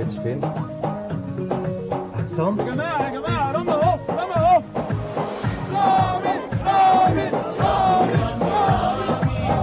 جيتش فين عصام يا جماعه يا جماعه رامي اهو رامي اهو رامي رامي رامي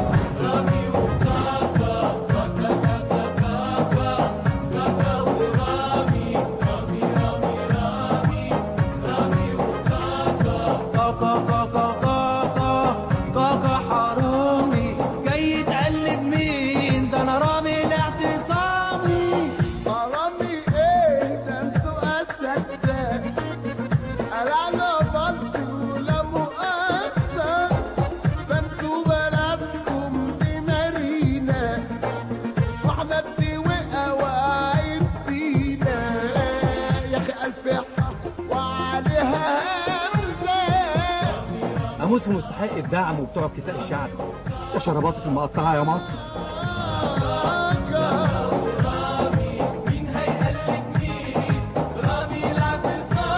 كاكا كاكا كاكا كاكا حرامي جاي تقلد مين ده انا رامي الاعتصامي حرامي ايه ده انتوا اساتذه انا غلط ولا مؤاخذه فانتوا بلدكم دي مارينا واحنا بتوقع وقعت فينا يا اخي الف حق وعليها همزه اموت في مستحق الدعم وبتوع كساء الشعب يا شرباتك المقطعه يا مصر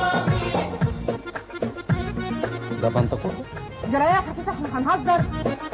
ده بنتكوت جرايه حسيت احنا هنهزر